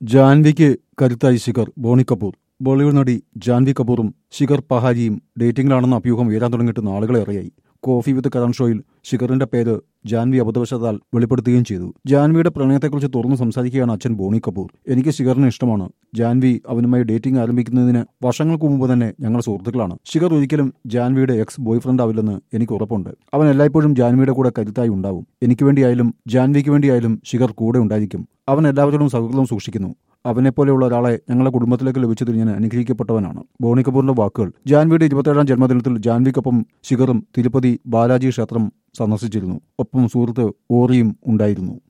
ജാൻവിക്ക് കരുത്തായി ശിഖർ ബോണി കപൂർ ബോളിവുഡ് നടി ജാൻവി കപൂറും ശിഖർ പഹാരിയും ഡേറ്റിംഗിലാണെന്ന അഭ്യൂഹം ഉയരാൻ തുടങ്ങിയിട്ട് നാളുകളേറെയായി കോഫി വിത്ത് കരൺ ഷോയിൽ ശിഖറിന്റെ പേര് ജാൻവി അബദ്ധവശത്താൽ വെളിപ്പെടുത്തുകയും ചെയ്തു ജാൻവിയുടെ പ്രണയത്തെക്കുറിച്ച് തുറന്നു സംസാരിക്കുകയാണ് അച്ഛൻ ബോണി കപൂർ എനിക്ക് ശിഖറിനെ ഇഷ്ടമാണ് ജാൻവി അവനുമായി ഡേറ്റിംഗ് ആരംഭിക്കുന്നതിന് വർഷങ്ങൾക്ക് മുമ്പ് തന്നെ ഞങ്ങൾ സുഹൃത്തുക്കളാണ് ശിഖർ ഒരിക്കലും ജാൻവിയുടെ എക്സ് ബോയ് ഫ്രണ്ട് ആവില്ലെന്ന് എനിക്ക് ഉറപ്പുണ്ട് അവൻ എല്ലായ്പ്പോഴും ജാൻവിയുടെ കൂടെ കരുത്തായി ഉണ്ടാവും എനിക്ക് വേണ്ടിയായാലും ജാൻവിക്ക് വേണ്ടിയായാലും ശിഖർ കൂടെ ഉണ്ടായിരിക്കും അവൻ എല്ലാവരോടും സൗഹൃദം സൂക്ഷിക്കുന്നു അവനെപ്പോലെയുള്ള ഒരാളെ ഞങ്ങളുടെ കുടുംബത്തിലേക്ക് ലഭിച്ചതിൽ ഞാൻ അനുഗ്രഹിക്കപ്പെട്ടവനാണ് ബോണി കപൂറിന്റെ വാക്കുകൾ ജാൻവിയുടെ ഇരുപത്തേഴാം ജന്മദിനത്തിൽ ജാൻവിക്കൊപ്പം ശിഖറും തിരുപ്പതി ബാലാജി ക്ഷേത്രം സന്ദർശിച്ചിരുന്നു ഒപ്പം സുഹൃത്ത് ഓറിയും ഉണ്ടായിരുന്നു